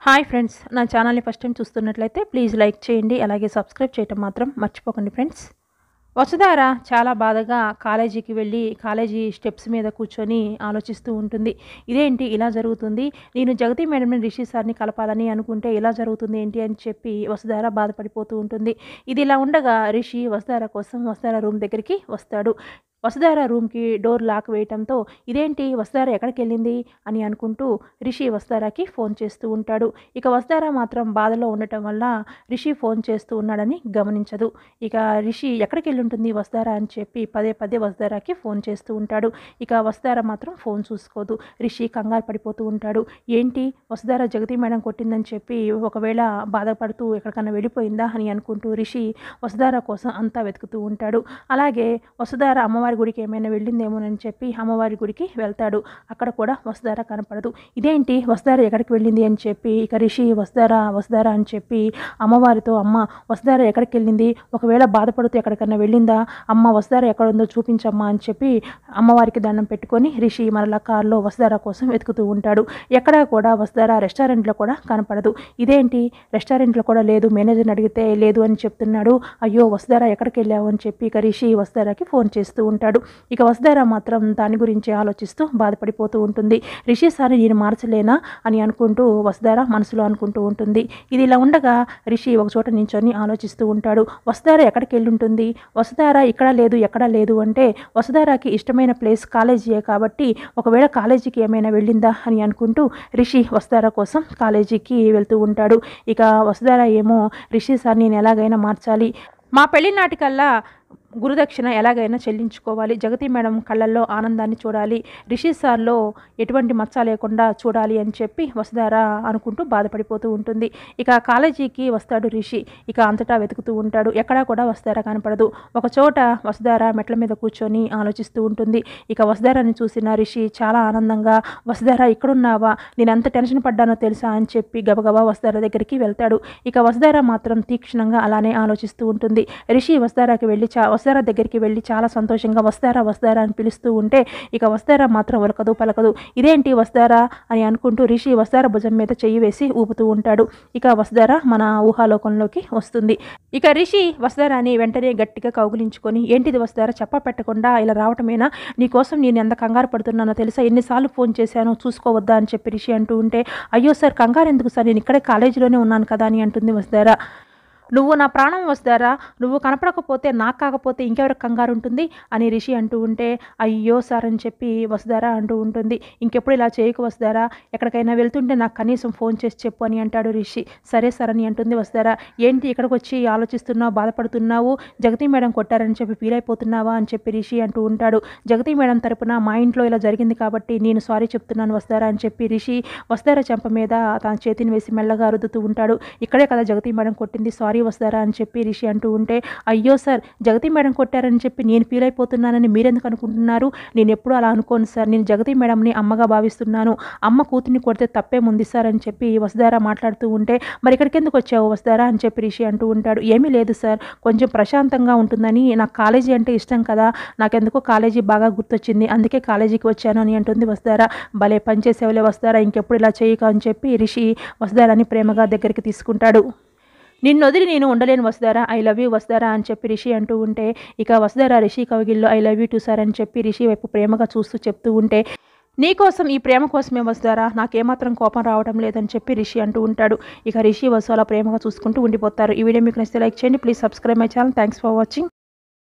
hi friends నా ఛానల్ని first time చూస్తున్నట్లయితే ప్లీజ్ లైక్ చేయండి అలాగే సబ్స్క్రైబ్ చేయటం మాత్రం మర్చిపోకండి ఫ్రెండ్స్ వసుధార చాలా బాధగా కాలేజీకి వెళ్ళి కాలేజీ స్టెప్స్ మీద కూర్చొని ఆలోచిస్తూ ఉంటుంది ఇదేంటి ఇలా జరుగుతుంది నేను జగతి మేడంని రిషి సార్ని కలపాలని అనుకుంటే ఇలా జరుగుతుంది ఏంటి అని చెప్పి వసుధార బాధపడిపోతూ ఉంటుంది ఇది ఇలా ఉండగా రిషి వసుధార కోసం వసుధార రూమ్ దగ్గరికి వస్తాడు వసుధార రూమ్కి డోర్ లాక్ వేయటంతో ఇదేంటి వసుధార ఎక్కడికి వెళ్ళింది అని అనుకుంటూ రిషి వసుధారకి ఫోన్ చేస్తూ ఉంటాడు ఇక వసుధార మాత్రం బాధలో ఉండటం వల్ల రిషి ఫోన్ చేస్తూ ఉన్నాడని గమనించదు ఇక రిషి ఎక్కడికి వెళ్ళి ఉంటుంది వసుధార అని చెప్పి పదే పదే వసుధారకి ఫోన్ చేస్తూ ఉంటాడు ఇక వసుధార మాత్రం ఫోన్ చూసుకోదు రిషి కంగారు పడిపోతూ ఉంటాడు ఏంటి వసుధార జగతి మేడం కొట్టిందని చెప్పి ఒకవేళ బాధపడుతూ ఎక్కడికన్నా వెళ్ళిపోయిందా అని అనుకుంటూ రిషి వసుధార కోసం అంతా వెతుకుతూ ఉంటాడు అలాగే వసుధార అమ్మవారి గుడికి ఏమైనా వెళ్ళిందేమోనని చెప్పి అమ్మవారి గుడికి వెళ్తాడు అక్కడ కూడా వసుధార కనపడదు ఇదేంటి వసుధార ఎక్కడికి వెళ్ళింది అని చెప్పి ఇక రిషి వసుధార వసుధార అని చెప్పి అమ్మవారితో అమ్మ వసుధార ఎక్కడికి వెళ్ళింది ఒకవేళ బాధపడుతూ ఎక్కడికన్నా వెళ్ళిందా అమ్మ వసుధార ఎక్కడ ఉందో చూపించమ్మా అని చెప్పి అమ్మవారికి దండం పెట్టుకొని రిషి మరలా కారులో వసుధార కోసం వెతుకుతూ ఉంటాడు ఎక్కడా కూడా వసుధార రెస్టారెంట్లో కూడా కనపడదు ఇదేంటి రెస్టారెంట్లో కూడా లేదు మేనేజర్ని అడిగితే లేదు అని చెప్తున్నాడు అయ్యో వసుధార ఎక్కడికి వెళ్ళావు అని చెప్పి ఇక రిషి వసుధారకి ఫోన్ చేస్తూ ఉంటాడు ఇక వసుధార మాత్రం దాని గురించి ఆలోచిస్తూ బాధపడిపోతూ ఉంటుంది రిషి సార్ని నేను మార్చలేనా అని అనుకుంటూ వసుధార మనసులో అనుకుంటూ ఉంటుంది ఇది ఇలా ఉండగా రిషి ఒక చోట నించొని ఆలోచిస్తూ ఉంటాడు వసుధార ఎక్కడికి వెళ్ళి ఉంటుంది వసుధార ఇక్కడ లేదు ఎక్కడ లేదు అంటే వసుధారకి ఇష్టమైన ప్లేస్ కాలేజీయే కాబట్టి ఒకవేళ కాలేజీకి ఏమైనా వెళ్ళిందా అని అనుకుంటూ రిషి వసుధార కోసం కాలేజీకి వెళ్తూ ఉంటాడు ఇక వసుధార ఏమో రిషి సార్ నేను ఎలాగైనా మార్చాలి మా పెళ్లి నాటికల్లా గురుదక్షిణ ఎలాగైనా చెల్లించుకోవాలి జగతి మేడం కళ్ళల్లో ఆనందాన్ని చూడాలి రిషి సార్లో ఎటువంటి మచ్చ లేకుండా చూడాలి అని చెప్పి వసుధార అనుకుంటూ బాధపడిపోతూ ఉంటుంది ఇక కాలేజీకి వస్తాడు రిషి ఇక అంతటా వెతుకుతూ ఉంటాడు ఎక్కడా కూడా వసుధార కనపడదు ఒక చోట వసుధార మెట్ల మీద కూర్చొని ఆలోచిస్తూ ఉంటుంది ఇక వసుధారని చూసిన రిషి చాలా ఆనందంగా వసుధార ఇక్కడున్నావా నేను ఎంత టెన్షన్ పడ్డానో తెలుసా అని చెప్పి గబగబా వసుధార దగ్గరికి వెళ్తాడు ఇక వసుధార మాత్రం తీక్షణంగా అలానే ఆలోచిస్తూ ఉంటుంది రిషి వసుధారకి వెళ్ళి చా వస్తారా దగ్గరికి వెళ్ళి చాలా సంతోషంగా వస్తారా వస్తారా అని పిలుస్తూ ఉంటే ఇక వస్తారా మాత్రం ఉలకదు పలకదు ఇదేంటి వస్తారా అని అనుకుంటూ రిషి వస్తారా భుజం మీద చెయ్యి వేసి ఊపుతూ ఉంటాడు ఇక వస్తారా మన ఊహాలోకంలోకి వస్తుంది ఇక రిషి వస్తారాని వెంటనే గట్టిగా కౌగులించుకొని ఏంటిది వస్తారా చెప్ప పెట్టకుండా ఇలా రావటమేనా నీకోసం నేను ఎంత కంగారు పడుతున్నానో తెలుసా ఎన్నిసార్లు ఫోన్ చేశానో చూసుకోవద్దా అని చెప్పి రిషి అంటూ ఉంటే అయ్యో సార్ కంగారు ఎందుకు సార్ నేను ఇక్కడే కాలేజీలోనే ఉన్నాను కదా అని అంటుంది వస్తారా నువ్వు నా ప్రాణం వస్తారా నువ్వు కనపడకపోతే నాకు కాకపోతే ఇంకెవరికి కంగారు ఉంటుంది అని రిషి అంటూ ఉంటే అయ్యో సార్ అని చెప్పి వసుదారా అంటూ ఉంటుంది ఇంకెప్పుడు ఇలా చేయకు వసుదారా ఎక్కడికైనా వెళ్తుంటే నాకు కనీసం ఫోన్ చేసి చెప్పు అని అంటాడు రిషి సరే సార్ అని అంటుంది వసుదారా ఏంటి ఇక్కడికి వచ్చి ఆలోచిస్తున్నావు బాధపడుతున్నావు జగతి మేడం కొట్టారని చెప్పి ఫీల్ అయిపోతున్నావా అని చెప్పి రిషి అంటూ ఉంటాడు జగతి మేడం తరపున మా ఇంట్లో ఇలా జరిగింది కాబట్టి నేను సారీ చెప్తున్నాను వస్తారా అని చెప్పి రిషి వస్తారా చెంప మీద తన చేతిని వేసి మెల్లగా రుద్దుతూ ఉంటాడు ఇక్కడే కదా జగతి మేడం కొట్టింది సారీ వస్తారా అని చెప్పి రిషి అంటూ ఉంటే అయ్యో సార్ జగతి మేడం కొట్టారని చెప్పి నేను ఫీల్ అయిపోతున్నానని మీరెందుకు అనుకుంటున్నారు నేను ఎప్పుడూ అలా అనుకోను సార్ నేను జగతి మేడంని అమ్మగా భావిస్తున్నాను అమ్మ కూతుర్ని కొడితే తప్పేముంది సార్ అని చెప్పి వసుధారా మాట్లాడుతూ ఉంటే మరి ఇక్కడికి ఎందుకు వచ్చావు వస్తారా అని చెప్పి రిషి అంటూ ఉంటాడు ఏమీ లేదు సార్ కొంచెం ప్రశాంతంగా ఉంటుందని నాకు కాలేజీ అంటే ఇష్టం కదా నాకెందుకో కాలేజీ బాగా గుర్తొచ్చింది అందుకే కాలేజీకి వచ్చాను అని అంటుంది వస్తారా భలే పనిచేసేవలే వస్తారా ఇంకెప్పుడు ఇలా చేయక అని చెప్పి రిషి వసుధారాని ప్రేమగా దగ్గరికి తీసుకుంటాడు నిన్ను వదిలి నేను ఉండలేను Vasudhara I love you Vasudhara అని చెప్పి రిషి అంటూ ఉంటే ఇక వసుధారా రిషి కవిగిల్లో I love you too sir అని చెప్పి రిషి వైపు ప్రేమగా చూస్తూ చెప్తూ ఉంటే నీకోసం ఈ ప్రేమ కోసమే వసుధారా నాకేమాత్రం కోపం రావడం లేదని చెప్పి రిషి అంటూ ఉంటాడు ఇక రిషి వసు అలా ప్రేమగా చూసుకుంటూ ఉండిపోతారు ఈ వీడియో మీకు నచ్చితే లైక్ చేయండి please subscribe my channel thanks for watching